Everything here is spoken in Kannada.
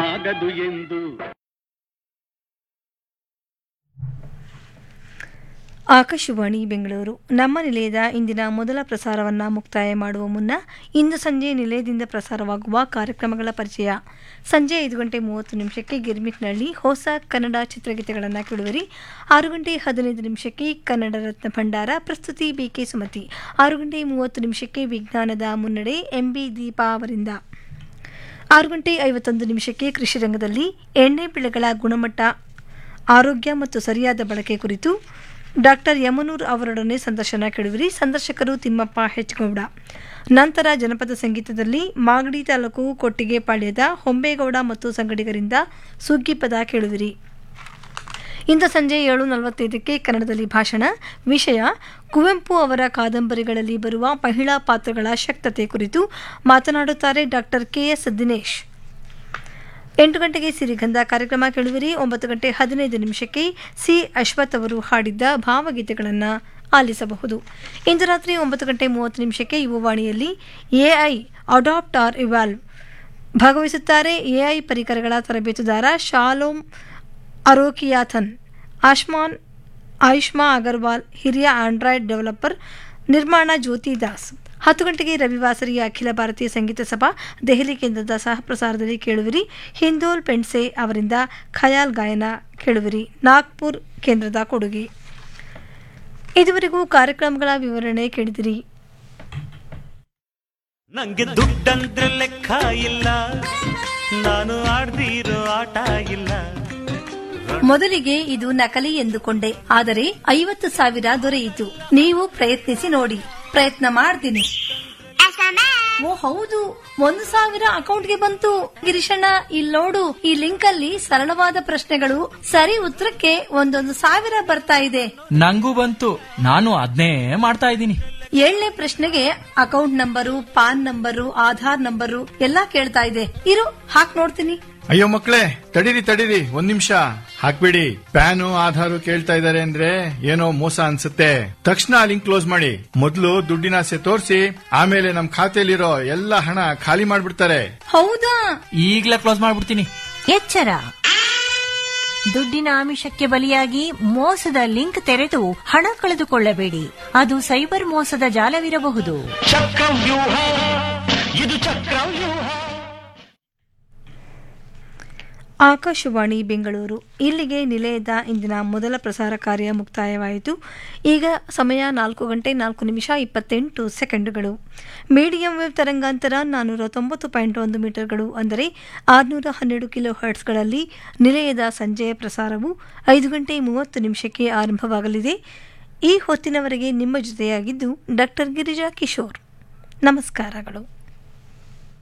ಆಗದು ಎಂದು ಆಕಾಶವಾಣಿ ಬೆಂಗಳೂರು ನಮ್ಮ ನಿಲಯದ ಇಂದಿನ ಮೊದಲ ಪ್ರಸಾರವನ್ನು ಮುಕ್ತಾಯ ಮಾಡುವ ಮುನ್ನ ಇಂದು ಸಂಜೆ ನಿಲಯದಿಂದ ಪ್ರಸಾರವಾಗುವ ಕಾರ್ಯಕ್ರಮಗಳ ಪರಿಚಯ ಸಂಜೆ ಐದು ಗಂಟೆ ಮೂವತ್ತು ನಿಮಿಷಕ್ಕೆ ಗಿರ್ಮಿಟ್ನಲ್ಲಿ ಹೊಸ ಕನ್ನಡ ಚಿತ್ರಗೀತೆಗಳನ್ನು ಕೇಳುವರಿ ಆರು ಗಂಟೆ ಹದಿನೈದು ನಿಮಿಷಕ್ಕೆ ಕನ್ನಡ ರತ್ನ ಭಂಡಾರ ಪ್ರಸ್ತುತಿ ಬಿಕೆ ಸುಮತಿ ಆರು ಗಂಟೆ ಮೂವತ್ತು ನಿಮಿಷಕ್ಕೆ ವಿಜ್ಞಾನದ ಮುನ್ನಡೆ ಎಂಬಿ ದೀಪಾ ಅವರಿಂದ ಆರು ಗಂಟೆ ಐವತ್ತೊಂದು ನಿಮಿಷಕ್ಕೆ ಕೃಷಿ ರಂಗದಲ್ಲಿ ಎಣ್ಣೆ ಬೆಳೆಗಳ ಗುಣಮಟ್ಟ ಆರೋಗ್ಯ ಮತ್ತು ಸರಿಯಾದ ಬಳಕೆ ಕುರಿತು ಡಾಕ್ಟರ್ ಯಮನೂರ್ ಅವರೊಡನೆ ಸಂದರ್ಶನ ಕೇಳುವಿರಿ ಸಂದರ್ಶಕರು ತಿಮ್ಮಪ್ಪ ಹೆಚ್ಗೌಡ ನಂತರ ಜನಪದ ಸಂಗೀತದಲ್ಲಿ ಮಾಗಡಿ ತಾಲೂಕು ಕೊಟ್ಟಿಗೆಪಾಳ್ಯದ ಹೊಂಬೇಗೌಡ ಮತ್ತು ಸಂಗಡಿಗರಿಂದ ಸುಗ್ಗಿ ಪದ ಕೇಳುವಿರಿ ಇಂದು ಸಂಜೆ ಏಳು ನಲವತ್ತೈದಕ್ಕೆ ಕನ್ನಡದಲ್ಲಿ ಭಾಷಣ ವಿಷಯ ಕುವೆಂಪು ಅವರ ಕಾದಂಬರಿಗಳಲ್ಲಿ ಬರುವ ಮಹಿಳಾ ಪಾತ್ರಗಳ ಶಕ್ತತೆ ಕುರಿತು ಮಾತನಾಡುತ್ತಾರೆ ಡಾಕ್ಟರ್ ಕೆಎಸ್ ದಿನೇಶ್ ಎಂಟು ಗಂಟೆಗೆ ಸಿರಿಗಂಧ ಕಾರ್ಯಕ್ರಮ ಕೇಳುವಿರಿ ಒಂಬತ್ತು ಗಂಟೆ ಹದಿನೈದು ನಿಮಿಷಕ್ಕೆ ಸಿ ಅಶ್ವಥ್ ಅವರು ಹಾಡಿದ್ದ ಭಾವಗೀತೆಗಳನ್ನು ಆಲಿಸಬಹುದು ಇಂದು ರಾತ್ರಿ ಒಂಬತ್ತು ಗಂಟೆ ಮೂವತ್ತು ನಿಮಿಷಕ್ಕೆ ಯುವವಾಣಿಯಲ್ಲಿ ಎಐ ಅಡಾಪ್ಟ್ ಆರ್ ಇವಾಲ್ವ್ ಭಾಗವಹಿಸುತ್ತಾರೆ ಎಐ ಪರಿಕರಗಳ ತರಬೇತುದಾರ ಶಾಲೋಮ್ ಅರೋಕಿಯಾಥನ್ ಆಶ್ಮಾನ್ ಆಯುಷ್ಮಾ ಅಗರ್ವಾಲ್ ಹಿರಿಯ ಆಂಡ್ರಾಯ್ಡ್ ಡೆವಲಪರ್ ನಿರ್ಮಾಣ ಜ್ಯೋತಿ ದಾಸ್ ಹತ್ತು ಗಂಟೆಗೆ ರವಿವಾಸರಿಯ ಅಖಿಲ ಭಾರತೀಯ ಸಂಗೀತ ಸಭಾ ದೆಹಲಿ ಕೇಂದ್ರದ ಸಹ ಪ್ರಸಾರದಲ್ಲಿ ಕೇಳುವಿರಿ ಹಿಂದೋಲ್ ಪೆಂಡ್ಸೆ ಅವರಿಂದ ಖಯಾಲ್ ಗಾಯನ ಕೇಳುವಿರಿ ನಾಗ್ಪುರ್ ಕೇಂದ್ರದ ಕೊಡುಗೆ ಇದುವರೆಗೂ ಕಾರ್ಯಕ್ರಮಗಳ ವಿವರಣೆ ಕೇಳಿದಿರಿ ನಂಗೆ ದುಡ್ಡಂದ್ರೆ ಲೆಕ್ಕ ಇಲ್ಲ ನಾನು ಆಡ್ದಿರೋ ಆಟ ಇಲ್ಲ ಮೊದಲಿಗೆ ಇದು ನಕಲಿ ಎಂದುಕೊಂಡೆ ಆದರೆ ಐವತ್ತು ಸಾವಿರ ದೊರೆಯಿತು ನೀವು ಪ್ರಯತ್ನಿಸಿ ನೋಡಿ ಪ್ರಯತ್ನ ಮಾಡ್ತೀನಿ ಓ ಹೌದು ಒಂದು ಸಾವಿರ ಅಕೌಂಟ್ಗೆ ಬಂತು ಗಿರೀಶಣ್ಣ ಇಲ್ಲಿ ನೋಡು ಈ ಲಿಂಕ್ ಅಲ್ಲಿ ಸರಳವಾದ ಪ್ರಶ್ನೆಗಳು ಸರಿ ಉತ್ತರಕ್ಕೆ ಒಂದೊಂದು ಸಾವಿರ ಬರ್ತಾ ಇದೆ ನಂಗೂ ಬಂತು ನಾನು ಅದ್ನೇ ಮಾಡ್ತಾ ಇದ್ದೀನಿ ಏಳನೇ ಪ್ರಶ್ನೆಗೆ account number PAN number Aadhaar number ಎಲ್ಲಾ ಕೇಳ್ತಾ ಇದೆ ಇರು ಹಾಕ್ ನೋಡ್ತೀನಿ ಅಯ್ಯೋ ಮಕ್ಳೇ ತಡೀರಿ ತಡೀರಿ ಒಂದ್ ನಿಮಿಷ ಹಾಕ್ಬಿಡಿ ಪ್ಯಾನು ಆಧಾರು ಕೇಳ್ತಾ ಇದಾರೆ ಅಂದ್ರೆ ಏನೋ ಮೋಸ ಅನ್ಸುತ್ತೆ ತಕ್ಷಣ ಲಿಂಕ್ ಕ್ಲೋಸ್ ಮಾಡಿ ಮೊದ್ಲು ದುಡ್ಡಿನ ಆಸೆ ತೋರಿಸಿ ಆಮೇಲೆ ನಮ್ ಖಾತೆಯಲ್ಲಿರೋ ಎಲ್ಲ ಹಣ ಖಾಲಿ ಮಾಡ್ಬಿಡ್ತಾರೆ ಹೌದಾ ಈಗ್ಲೇ ಕ್ಲೋಸ್ ಮಾಡ್ಬಿಡ್ತೀನಿ ಎಚ್ಚರ ದುಡ್ಡಿನ ಆಮಿಷಕ್ಕೆ ಬಲಿಯಾಗಿ ಮೋಸದ ಲಿಂಕ್ ತೆರೆದು ಹಣ ಕಳೆದುಕೊಳ್ಳಬೇಡಿ ಅದು ಸೈಬರ್ ಮೋಸದ ಜಾಲವಿರಬಹುದು ಚಕ್ರವ್ಯೂಹ ಇದು ಚಕ್ರವ್ಯೂಹ ಆಕಾಶವಾಣಿ ಬೆಂಗಳೂರು ಇಲ್ಲಿಗೆ ನಿಲಯದ ಇಂದಿನ ಮೊದಲ ಪ್ರಸಾರ ಕಾರ್ಯ ಮುಕ್ತಾಯವಾಯಿತು ಈಗ ಸಮಯ ನಾಲ್ಕು ಗಂಟೆ ನಾಲ್ಕು ನಿಮಿಷ ಇಪ್ಪತ್ತೆಂಟು ಸೆಕೆಂಡುಗಳು ಮೀಡಿಯಂ ವೇವ್ ತರಂಗಾಂತರ ನಾನ್ನೂರ ತೊಂಬತ್ತು ಪಾಯಿಂಟ್ ಒಂದು ಮೀಟರ್ಗಳು ಅಂದರೆ ಆರುನೂರ ಹನ್ನೆರಡು ಕಿಲೋ ಹರ್ಟ್ಸ್ಗಳಲ್ಲಿ ನಿಲಯದ ಸಂಜೆಯ ಪ್ರಸಾರವು ಐದು ಗಂಟೆ ಮೂವತ್ತು ನಿಮಿಷಕ್ಕೆ ಆರಂಭವಾಗಲಿದೆ ಈ ಹೊತ್ತಿನವರೆಗೆ ನಿಮ್ಮ ಜೊತೆಯಾಗಿದ್ದು ಡಾಕ್ಟರ್ ಗಿರಿಜಾ ಕಿಶೋರ್ ನಮಸ್ಕಾರಗಳು